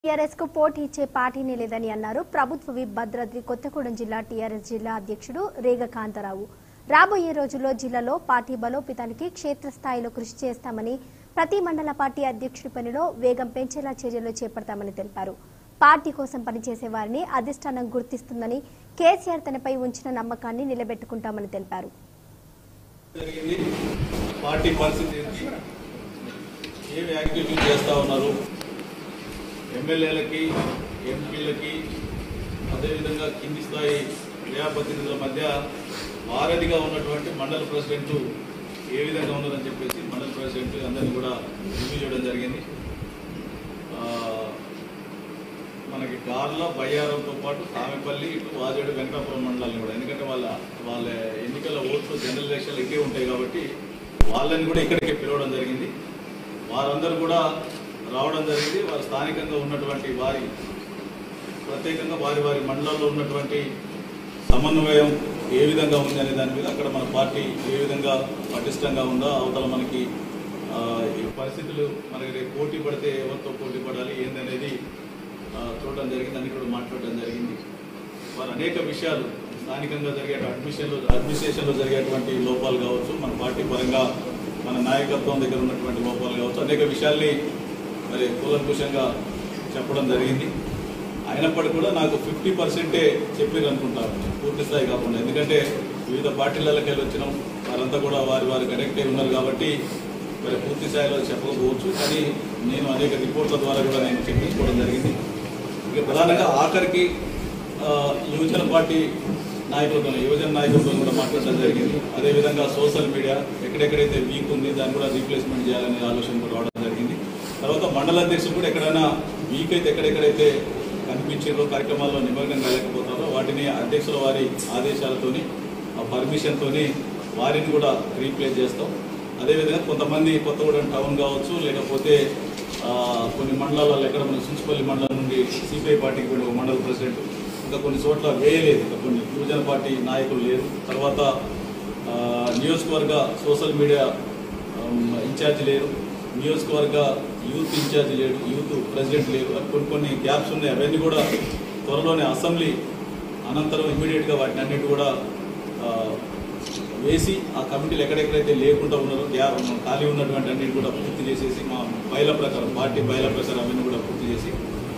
TRS కు పోటీ ఇచ్చే పార్టీనే లేదని అన్నారు ప్రభుత్వ విప్ భద్రాద్రి కొత్తగూడెం జిల్లా టీఆర్ఎస్ జిల్లా అధ్యక్షుడు రేగ కాంతారావు రాబోయే రోజుల్లో జిల్లాలో పార్టీ బలోపేతానికి క్షేత్రస్థాయిలో కృషి చేస్తామని ప్రతి మండల పార్టీ అధ్యక్షుడి పనిలో వేగం పెంచేలా చర్యలు చేపడతామని తెలిపారు పార్టీ కోసం పనిచేసే వారిని అధిష్టానం గుర్తిస్తుందని కేసీఆర్ తనపై ఉంచిన నమ్మకాన్ని నిలబెట్టుకుంటామని తెలిపారు జరిగింది పార్టీ పరిస్థితి ఏంటి ఏమి యాక్టివిటీలు చేస్తూ ఉన్నారు ఎమ్మెల్యేలకి ఎంపీలకి అదేవిధంగా కింది స్థాయి ప్రజాప్రతినిధుల మధ్య వారధిగా ఉన్నటువంటి మండల ప్రెసిడెంట్ ఏ విధంగా ఉన్నదని చెప్పేసి మండల ప్రెసిడెంట్ అందరినీ కూడా రివ్యూ చేయడం జరిగింది ఆ, మనకి కార్ల బయ్యారంతో పాటు తామేపల్లి ఇటు వాజేడు వెంకటాపురం మండలాన్ని కూడా ఎందుకంటే వాళ్ళ వాళ్ళ ఎన్నికల ఓట్లు జనరల్ ఎలక్షన్లు ఇకే ఉంటాయి కాబట్టి వాళ్ళని కూడా ఇక్కడికే పిలవడం జరిగింది వారందరూ కూడా రావడం జరిగింది వారు స్థానికంగా ఉన్నటువంటి వారి ప్రత్యేకంగా వారి వారి మండలాల్లో ఉన్నటువంటి సమన్వయం ఏ విధంగా ఉంది అనే దాని మీద అక్కడ మన పార్టీ ఏ విధంగా పటిష్టంగా ఉందో అవతల మనకి ఆ, ఈ పరిస్థితులు మనకి రేపు పోటీ పడితే ఎవరితో పోటీ పడాలి ఏందనేది ఆ, చూడడం జరిగింది అన్ని కూడా మాట్లాడడం జరిగింది వారు అనేక విషయాలు స్థానికంగా జరిగే అడ్మిషన్లు అడ్మినిస్ట్రేషన్లో జరిగేటువంటి లోపాలు కావచ్చు మన పార్టీ పరంగా మన నాయకత్వం దగ్గర ఉన్నటువంటి లోపాలు కావచ్చు అనేక విషయాల్ని మరి కూలంకుషంగా చెప్పడం జరిగింది అయినప్పటికీ కూడా నాకు ఫిఫ్టీ పర్సెంటే చెప్పారు అనుకుంటాను పూర్తి స్థాయి కాకుండా ఎందుకంటే వివిధ పార్టీలకి వెళ్ళి వచ్చినాం వారంతా కూడా వారి వారి కనెక్ట్ అయి ఉన్నారు కాబట్టి మరి పూర్తి స్థాయిలో చెప్పకపోవచ్చు కానీ నేను అనేక రిపోర్ట్ల ద్వారా కూడా నేను చెప్పించుకోవడం జరిగింది ఇక ప్రధానంగా ఆఖరికి ఆ, యువజన పార్టీ నాయకులతో యువజన నాయకులతో కూడా మాట్లాడడం జరిగింది అదేవిధంగా సోషల్ మీడియా ఎక్కడెక్కడైతే వీక్ ఉంది దాన్ని కూడా రీప్లేస్మెంట్ చేయాలనే ఆలోచన కూడా రావడం జరిగింది తర్వాత మండల అధ్యక్షులు కూడా ఎక్కడైనా వీక్ అయితే ఎక్కడెక్కడైతే కనిపించారో కార్యక్రమాల్లో నిమగ్నం కాలేకపోతారో వాటిని అధ్యక్షుల వారి ఆదేశాలతోని ఆ పర్మిషన్తోని వారిని కూడా రీప్లేస్ చేస్తాం అదేవిధంగా కొంతమంది కొత్తగూడెం టౌన్ కావచ్చు లేకపోతే ఆ, కొన్ని మండలాలలో ఎక్కడ మన సుంచుపల్లి మండలం నుండి సిపిఐ పార్టీకి వెళ్ళి ఒక మండల ప్రెసిడెంట్ ఇంకా కొన్ని చోట్ల వేయలేదు ఇంకా కొన్ని యువజన పార్టీ నాయకులు లేరు తర్వాత ఆ, నియోజకవర్గ సోషల్ మీడియా ఆమ్, ఇన్ఛార్జ్ లేరు నియోజకవర్గ యూత్ ఇన్ఛార్జ్ లేడు యూత్ ప్రెసిడెంట్ లేరు అని కొన్ని కొన్ని గ్యాప్స్ ఉన్నాయి అవన్నీ కూడా త్వరలోనే అసెంబ్లీ అనంతరం ఇమీడియట్గా వాటిని అన్నిటి కూడా ఆ, వేసి ఆ కమిటీలు ఎక్కడెక్కడైతే లేకుండా ఉన్నారో గ్యాప్ ఖాళీ ఉన్నటువంటి అన్నిటి కూడా పూర్తి చేసేసి మా బయల ప్రకారం పార్టీ బయల ప్రకారం అవన్నీ కూడా పూర్తి చేసి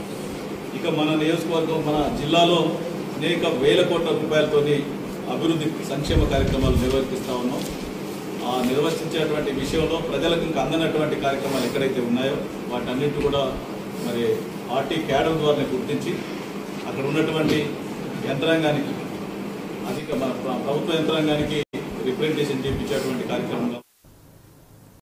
ఇక మన నియోజకవర్గం మన జిల్లాలో అనేక వేల కోట్ల రూపాయలతోని అభివృద్ధి సంక్షేమ కార్యక్రమాలు నిర్వర్తిస్తూ ఉన్నాం ఆ నిర్వర్తించేటువంటి విషయంలో ప్రజలకు ఇంకా అందనటువంటి కార్యక్రమాలు ఎక్కడైతే ఉన్నాయో వాటన్నిటి కూడా మరి పార్టీ క్యాడర్ ద్వారా గుర్తించి అక్కడ ఉన్నటువంటి యంత్రాంగానికి అధిక మన ప్ర- ప్రభుత్వ యంత్రాంగానికి రిప్రజెంటేషన్ చేయించేటువంటి కార్యక్రమం